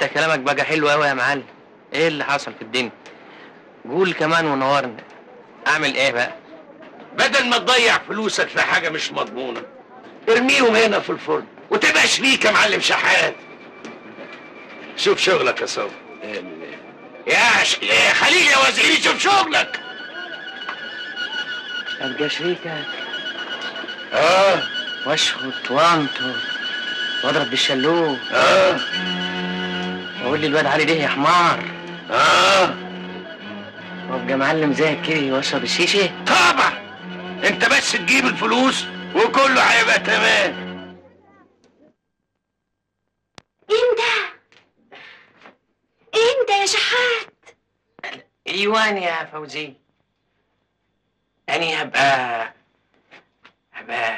انت كلامك بقى حلو قوي يا معلم ايه اللي حصل في الدنيا قول كمان ونورنا اعمل ايه بقى بدل ما تضيع فلوسك في حاجه مش مضمونه ارميهم هنا في الفرن وتبقى شريك يا معلم شحات شوف شغلك يا صبري يا ش... يا خليل يا وزيري شوف شغلك ابقى شريكك اه واشخط وانطر واضرب بالشلوت اه واقول لي الواد علي ده يا حمار اه وابقى معلم زيك كده واشرب الشيشه طبعا انت بس تجيب الفلوس وكله هيبقى تمام انت انت يا شحات ايوان يا فوزي اني هبقى هبقى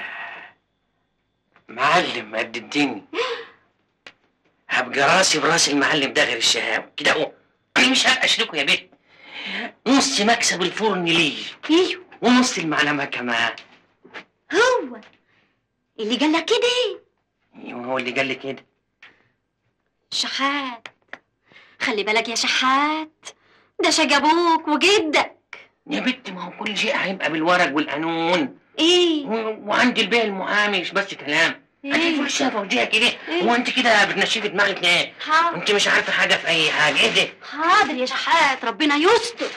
معلم قد الدنيا هبقى راسي براس المعلم ده غير الشهاوي كده اهو انا مش هبقى اشركه يا بنت نص مكسب الفرن ليه ايوه ونص المعلمه كمان هو اللي قال لك كده ايوه هو اللي قال لي كده شحات خلي بالك يا شحات ده شق ابوك وجدك يا بنت ما هو كل شيء هيبقى بالورق والقانون ايه و- وعندي البيع المحامي مش بس كلام انت ايه فرشة فوزية كده إيه؟ هو انت كده بتنشفي دماغك ليه؟ حاضر انت مش عارفه حاجه في اي حاجه ايه ده؟ حاضر يا شحات ربنا يستر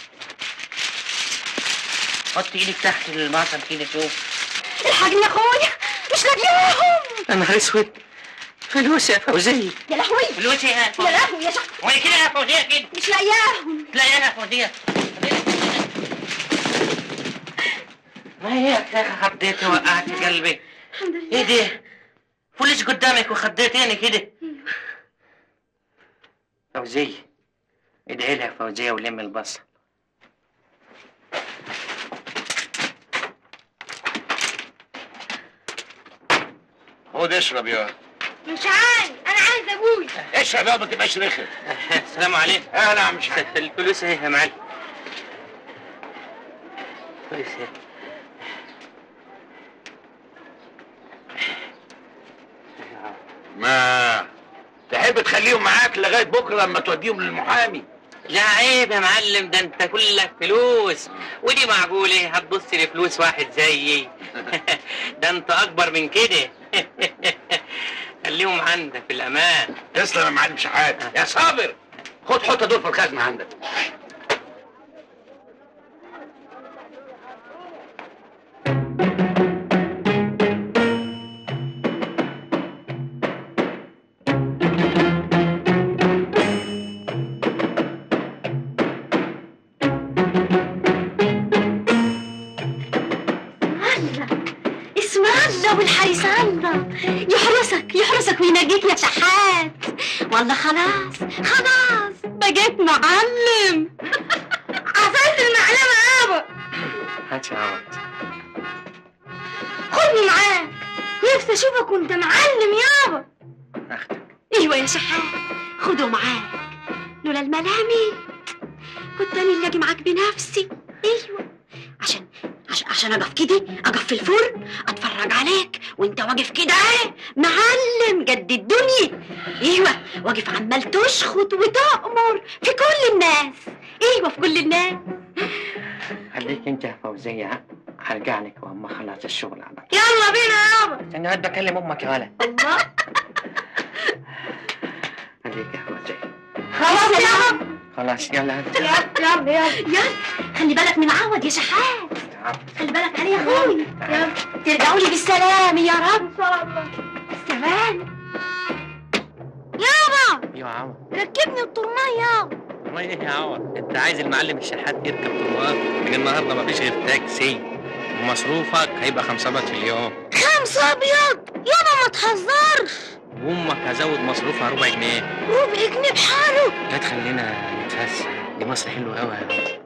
حط ايدك تحت البطل كده شوف الحقني يا اخويا مش لاقياهم يا نهار اسود فلوس يا فوزيه يا لهوي فلوس يا يا فوزيه لهوي يا شحات وانا كده يا فوزيه كده مش لاقياهم لا يا فوزيه ما هي يا اخي خضيتي وقعت قلبي الحمد لله ايه ده؟ فلوس قدامك وخضيتيني كده فوزيه ادعي لها فوزيه ولم البصل خد اشرب يا مش عايز انا عايز ابوي اشرب يا ما تبقاش رخم السلام عليكم اهلا يا عم شحات الفلوس ايه يا معلم فلوس ايه ما تحب تخليهم معاك لغايه بكره لما توديهم للمحامي لا عيب يا معلم ده انت كلك فلوس ودي معقولة هتبص لفلوس واحد زيي ده انت اكبر من كده خليهم عندك في الامان تسلم يا معلم شحات يا صابر خد حط دول في الخزنه عندك الله اسم الله والحارس الله يحرسك يحرسك وينجيك يا شحات والله خلاص خلاص بقيت معلم عصيت المعلمة يابا هات يا عوض خدني معاك نفسي اشوفك وانت معلم يابا اخدك ايوه يا شحات خده معاك لولا الملامي كنت انا اللي اجي معاك بنفسي ايوه عشان عشان عشان اقف كده اقف في الفرن اتفرج عليك وانت واقف كده اهي معلم قد الدنيا ايوه واقف عمال تشخط وتأمر في كل الناس ايوه في كل الناس خليك انت يا فوزية ها هرجع لك واما خلص الشغل على طول يلا بينا يابا انا قاعد بكلم امك يا ولد الله خليك يا فوزية خلاص يابا خلاص يلا هات يلا يلا يلا يلا خلي بالك من عوض يا شحات خلي بالك عليه يا اخوي يلا ترجعوا لي بالسلام يا رب ان شاء الله بالسلام يابا ايوه يا عوض ركبني الطرمايه يابا والله ايه يا عوض انت عايز المعلم الشحات يركب طوال من النهارده مفيش غير تاكسي ومصروفك هيبقى خمسة بات في اليوم خمسة ابيض يابا ما تهزرش وامك هزود مصروفها ربع جنيه ربع جنيه بحاله لا تخلينا نتفسح دي مصر حلوه قوي يا عوض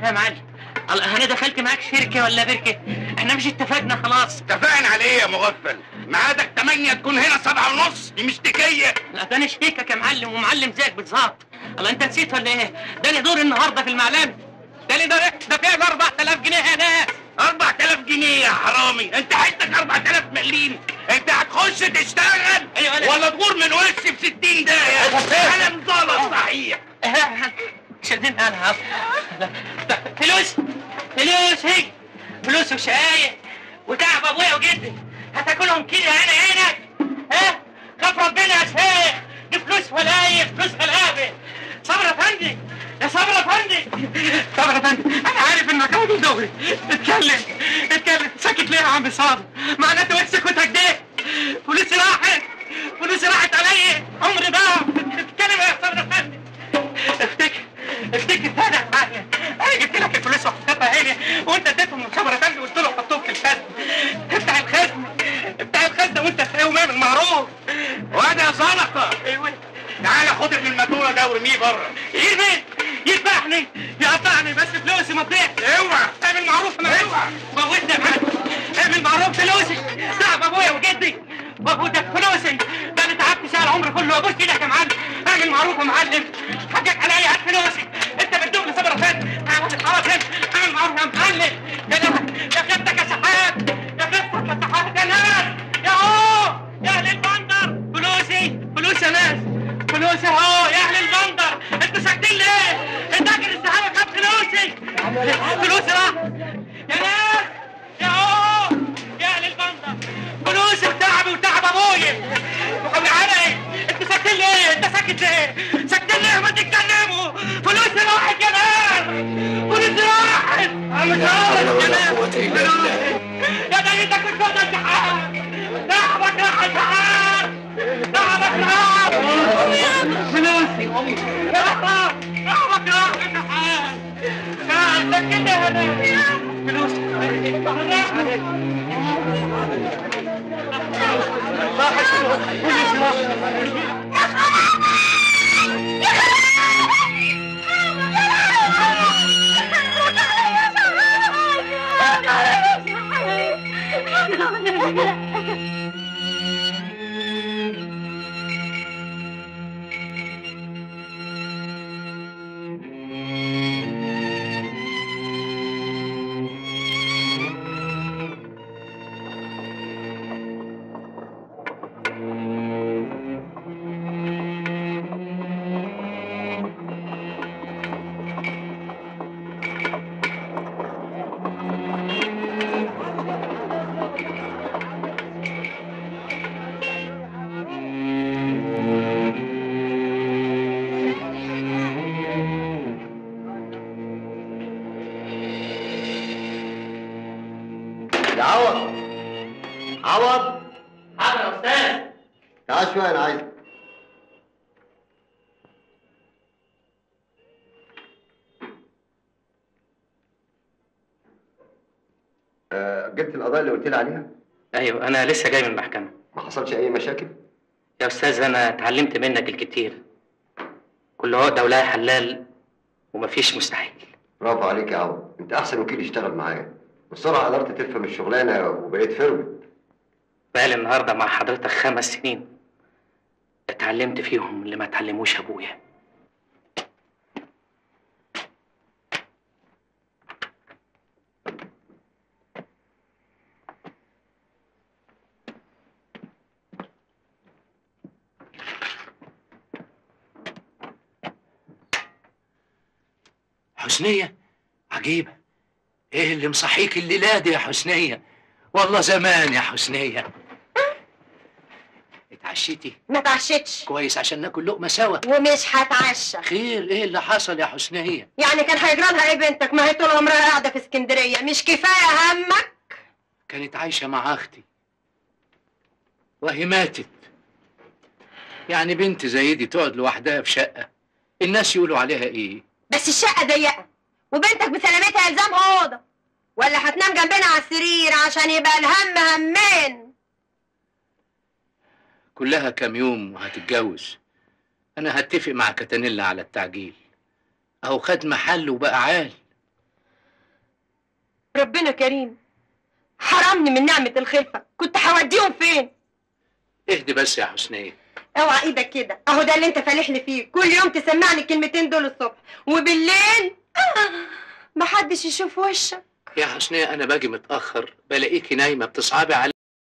يا معلم الله انا دخلت معاك شركه ولا بركه احنا مش اتفقنا خلاص اتفقنا على ايه يا مغفل ميعادك 8 تكون هنا سبعة ونص دي مشتكيه لا ده انا شريكك يا معلم ومعلم زيك بالظبط الله انت نسيت ولا ايه ده لي دور النهارده في المعلم ده لي دور ده فيها ب 4000 جنيه يا ناس 4000 جنيه يا حرامي انت حياتك 4000 مليم انت هتخش تشتغل أيوة أنا- ولا تغور من وش ب 60 دقيقه انا مظلم صحيح شدين انا فلوس فلوس هي فلوس وشقايق وتعب ابويا وجدي هتاكلهم كده انا هنا ها خاف ربنا يا شيخ دي فلوس ولايف فلوس غلابه صبر يا فندم يا صبر يا فندم صبر يا فندم انا عارف انك راجل دغري اتكلم اتكلم ساكت ليه يا عم صابر معناته وشك وتجديه فلوسي راحت فلوسي راحت عليا عمري ضاع اتكلم يا صبر يا فندم افتكر افتكر تاني يا معلم انا جبت لك الفلوس وحطيتها هنا وانت اديتهم للخبر افندي وقلت له حطهم في الخزنه افتح الخزنه افتح الخزنه وانت تلاقيهم اعمل معروف وادي يا زلطه ايوه تعالى خد ابن الماتوره ده وارميه بره يرمي يذبحني يقطعني بس فلوسي ما تضيعش اوعى اعمل معروف انا اوعى. موتني يا معلم اعمل معروف فلوسي تعب ابويا وجدي وابوتك فلوسي ده انا تعبت ساعة العمر كله ابوس ايدك يا معلم اعمل معروف يا معلم حقك عليا هات فلوسي انت بتدوق لي صبر فين اعمل خلاص هنا اعمل معروف يا معلم يا لا يا خيبتك يا سحاب يا خيبتك يا سحاب يا ناس يا هو يا اهل البندر فلوسي فلوس يا ناس فلوسي اهو يا اهل البندر انتوا ساكتين ليه؟ التاجر السحابه خد فلوسي فلوسي راح يا ناس يا هو يا اهل البندر فلوسي وتعبي وتعب ابويا وحولي علي انتوا ساكتين ليه؟ انت ساكت ليه؟ ساكتين ليه ما تتكلموا؟ فلوسي راحت يا ناس فلوسي راحت مش عارف يا ناس يا ده ايدك الكوره الجحام تعبك راح الجحام تعبك راح فلوسي تعبك تعبك راح الجحام لا انت كده يا ناس فلوسي راحت فلوسي راحت يا عوض عوض حاضر يا استاذ تعال شويه انا عايزك آه، جبت القضايا اللي قلت لي عليها ايوه انا لسه جاي من المحكمه ما حصلش اي مشاكل يا استاذ انا اتعلمت منك الكتير كل عقده ولها حلال ومفيش مستحيل برافو عليك يا عوض انت احسن وكيل يشتغل معايا بسرعه قدرت تفهم الشغلانه وبقيت فرود بقالي النهارده مع حضرتك خمس سنين اتعلمت فيهم اللي ما اتعلموش ابويا حسنية عجيبة ايه اللي مصحيك الليلة دي يا حسنية والله زمان يا حسنية اتعشيتي ما اتعشتش كويس عشان ناكل لقمة سوا ومش هتعشى خير ايه اللي حصل يا حسنية يعني كان هيجرى لها ايه بنتك ما هي طول عمرها قاعده في اسكندريه مش كفايه همك كانت عايشة مع اختي وهي ماتت يعني بنت زي دي تقعد لوحدها في شقة الناس يقولوا عليها ايه بس الشقه ضيقه وبنتك بسلامتها الزام اوضه ولا هتنام جنبنا على السرير عشان يبقى الهم همين كلها كام يوم وهتتجوز انا هتفق مع كتانيلا على التعجيل اهو خد محل وبقى عال ربنا كريم حرمني من نعمة الخلفة كنت هوديهم فين اهدي بس يا حسنية اوعى ايدك كده اهو ده اللي انت فالح لي فيه كل يوم تسمعني الكلمتين دول الصبح وبالليل آه، محدش يشوف وشك يا حسنية أنا باجي متأخر بلاقيكي نايمة بتصعبي علي